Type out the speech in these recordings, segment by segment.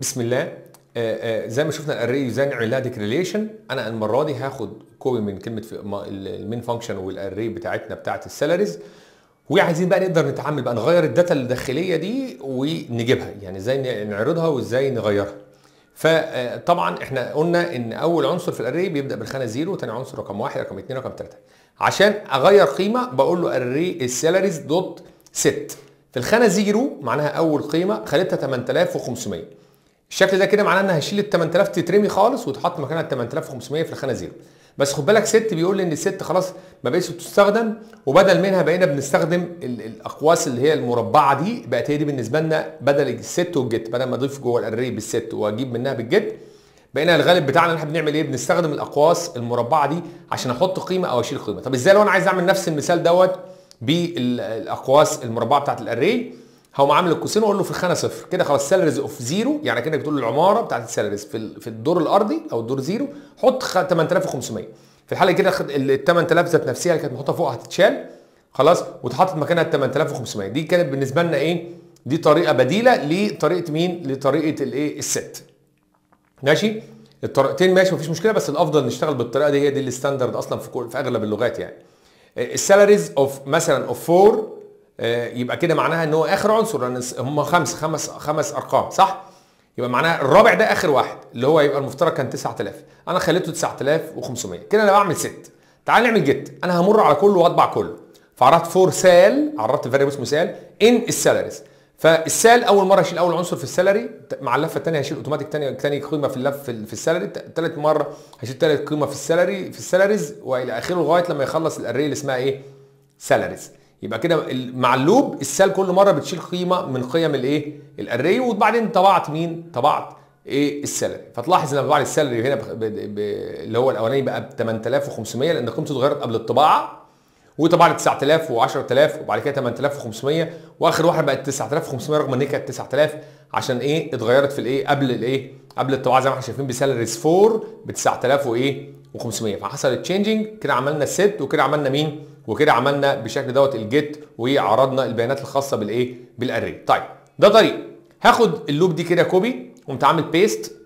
بسم الله آه، آه، زي ما شفنا الاري ازاي نعمل لها ديكريليشن انا المره دي هاخد كوبي من كلمه في- ما- ال- المين فانكشن والاري بتاعتنا بتاعت السالاريز وعايزين بقى نقدر نتعامل بقى نغير الداتا الداخليه دي ونجيبها يعني ازاي ن- نعرضها وازاي نغيرها فطبعا احنا قلنا ان اول عنصر في الاري بيبدا بالخانه زيرو تاني عنصر رقم واحد رقم اثنين رقم ثلاثه عشان اغير قيمه بقول له اري السالاريز دوت ست في الخانه زيرو معناها اول قيمه خليتها 8500 الشكل ده كده معناه ان هشيل ال 8000 تترمي خالص وتحط مكانها ال 8500 في الخانه زيرو بس خد بالك ست بيقول لي ان الست خلاص ما بقتش بتستخدم وبدل منها بقينا بنستخدم ال- الاقواس اللي هي المربعه دي بقت هي دي بالنسبه لنا بدل الست والجت بدل ما اضيف جوه الاري بالست واجيب منها بالجت بقينا الغالب بتاعنا ان احنا بنعمل ايه بنستخدم الاقواس المربعه دي عشان احط قيمه او اشيل قيمه طب ازاي لو انا عايز اعمل نفس المثال دوت بالاقواس المربعه بتاعت الاري هقوم عامل القوسين واقول له في الخانه صفر كده خلاص سالاريز اوف زيرو يعني كانك بتقول له العماره بتاعت السالاريز في ال- في الدور الارضي او الدور زيرو حط خ- 8500 في الحاله كده خد ال 8000 ذات نفسها اللي كانت محطوطه فوق هتتشال خلاص وتحط مكانها ال 8500 دي كانت بالنسبه لنا ايه دي طريقه بديله لطريقه مين لطريقه الايه الست ماشي الطريقتين ماشي مفيش مشكله بس الافضل نشتغل بالطريقه دي هي دي الستاندرد اصلا في كل في اغلب اللغات يعني السالاريز اوف مثلا اوف 4 يبقى كده معناها ان هو اخر عنصر لان هم خمس خمس خمس ارقام صح يبقى معناها الرابع ده اخر واحد اللي هو يبقى المفترض كان 9000 انا خليته 9500 كده انا بعمل ست تعال نعمل جيت انا همر على كله واطبع كله فعرضت فور سال عرضت فاريبل اسمه سال ان السالاريز فالسال اول مره اشيل اول عنصر في السالري مع اللفه الثانيه هشيل اوتوماتيك ثاني ثاني قيمه في اللف في, في السالري ثالث مره هشيل ثالث قيمه في السالري في السالاريز والى اخره لغايه لما يخلص الاري اللي اسمها ايه سالاريز يبقى كده ال- مع اللوب السال كل مره بتشيل قيمه من قيم الايه الاري وبعدين طبعت مين طبعت ايه السالري فتلاحظ لما بطبع السالري هنا بخ- ب- ب- اللي هو الاولاني بقى ب 8500 لان قيمته اتغيرت قبل الطباعه وطبعا 9000 و10000 وبعد كده 8500 واخر واحد بقت 9500 رغم ان هي كانت 9000 عشان ايه اتغيرت في الايه قبل الايه قبل الطباعه زي ما احنا شايفين بسالاريز 4 ب 9000 وايه و500 فحصل التشينجنج كده عملنا الست وكده عملنا مين وكده عملنا بالشكل دوت الجيت وعرضنا البيانات الخاصه بالايه بالاري طيب ده طريق هاخد اللوب دي كده كوبي قمت عامل بيست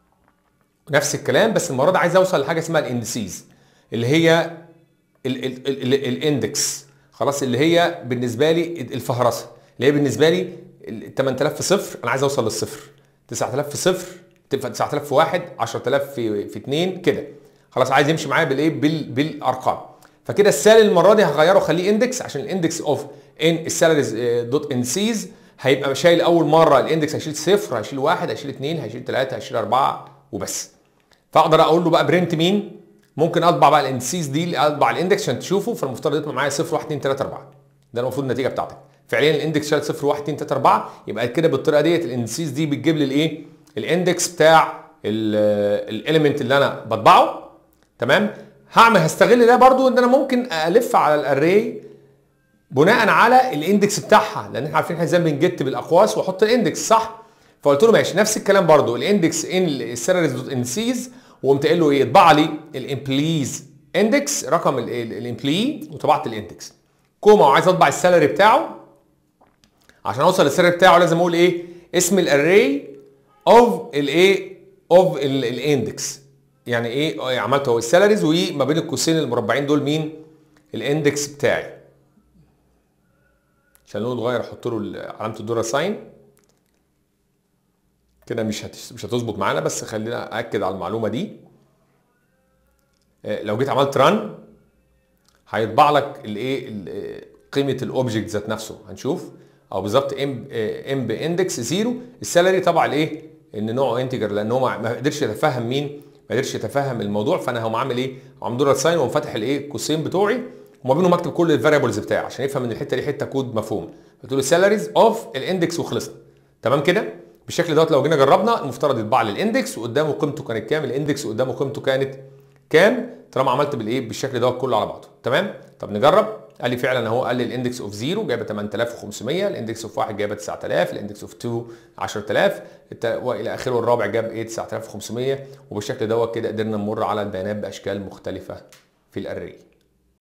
نفس الكلام بس المره دي عايز اوصل لحاجه اسمها الاندسيز اللي هي ال- ال- ال- ال- الاندكس خلاص اللي هي بالنسبه لي الفهرسه اللي هي بالنسبه لي ال 8000 في صفر انا عايز اوصل للصفر 9000 في صفر تبقى 9000 في واحد 10000 في في اثنين كده خلاص عايز يمشي معايا بالايه بال بالارقام فكده السال المره دي هغيره اخليه اندكس عشان الاندكس اوف ان السالاريز دوت ان سيز هيبقى شايل اول مره الاندكس هيشيل صفر هيشيل واحد هيشيل اثنين هيشيل ثلاثه هيشيل اربعه وبس فاقدر اقول له بقى برنت مين ممكن اطبع بقى الاندسيز دي اطبع الاندكس عشان تشوفه فالمفترض يطلع معايا 0 1 2 3 4 ده المفروض النتيجه بتاعتك فعليا الاندكس شال 0 1 2 3 4 يبقى كده بالطريقه ديت الاندسيز دي بتجيب لي الايه الاندكس بتاع الاليمنت اللي انا بطبعه تمام هعمل هستغل ده برضو ان انا ممكن الف على الاري بناء على الاندكس بتاعها لان احنا عارفين احنا ازاي بنجت بالاقواس واحط الاندكس صح فقلت له ماشي نفس الكلام برضو الاندكس ان السالاريز دوت اندسيز وقمت قايل له ايه اطبع لي الامبليز اندكس رقم الامبلي وطبعت الاندكس كوما وعايز اطبع السالري بتاعه عشان اوصل للسالري بتاعه لازم اقول ايه اسم الاري اوف الايه اوف الاندكس يعني ايه آه، عملت هو السالاريز وما بين القوسين المربعين دول مين الاندكس بتاعي عشان لونه اتغير احط له علامه الدولار ساين كده مش هتش... مش هتظبط معانا بس خلينا اكد على المعلومه دي آه، لو جيت عملت ران هيطبع لك الايه ال- آه، قيمه الاوبجكت ذات نفسه هنشوف او بالظبط ام ام باندكس زيرو السالري طبع الايه ان نوعه انتجر لان هو ما ما قدرش يتفهم مين ما قدرش يتفهم الموضوع فانا هقوم عامل ايه هقوم دولار ساين واقوم فاتح الايه القوسين بتوعي وما بينهم اكتب كل الفاريبلز بتاعي عشان يفهم ان الحته دي حته كود مفهوم فتقول له سالاريز اوف الاندكس وخلصنا تمام كده بالشكل دوت لو جينا جربنا المفترض يطبع لي الاندكس وقدامه قيمته كانت كام الاندكس وقدامه قيمته كانت كام طالما عملت بالايه بالشكل دوت كله على بعضه تمام طب نجرب قال لي فعلا اهو قال لي الاندكس اوف 0 جايبه 8500 الاندكس اوف 1 جايبه 9000 الاندكس اوف 2 10000 الت- والى اخره الرابع جاب ايه 9500 وبالشكل دوت كده قدرنا نمر على البيانات باشكال مختلفه في الاري